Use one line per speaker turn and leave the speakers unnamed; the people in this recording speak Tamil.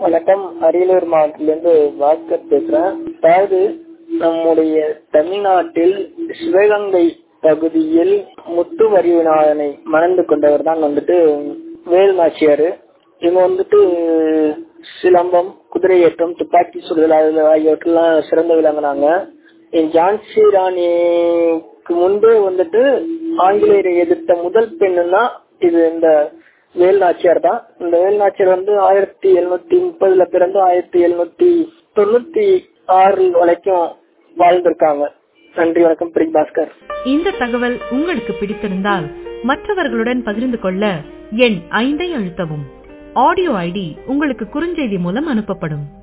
வணக்கம் அரியலூர் மாவட்டத்திலிருந்து பாஸ்கர் பேசுறேன் அதாவது நம்முடைய தமிழ்நாட்டில் சிவகங்கை பகுதியில் முத்துவரி விநாயகனை மணந்து கொண்டவர் தான் வந்துட்டு வேல் நாச்சியாரு இவங்க வந்துட்டு சிலம்பம் குதிரையேற்றம் துப்பாக்கி சுடுதல் அது ஆகியவற்றெல்லாம் சிறந்து விளங்கினாங்க ஜான்சி ராணிக்கு முன்பே வந்துட்டு ஆங்கிலேயரை எதிர்த்த முதல் பெண்ணுன்னா இது இந்த வேல் நாச்சியார் தான் இந்த வேல் நாச்சியார் வந்து ஆயிரத்தி எழுநூத்தி முப்பதுல பிறந்து ஆயிரத்தி எழுநூத்தி தொண்ணூத்தி ஆறு வரைக்கும் வாழ்ந்திருக்காங்க நன்றி வணக்கம் பிரிக் பாஸ்கர்
இந்த தகவல் உங்களுக்கு பிடித்திருந்தால் மற்றவர்களுடன் பகிர்ந்து கொள்ள எண் ஐந்தை அழுத்தவும் ஆடியோ ஐடி உங்களுக்கு குறுஞ்செய்தி மூலம் அனுப்பப்படும்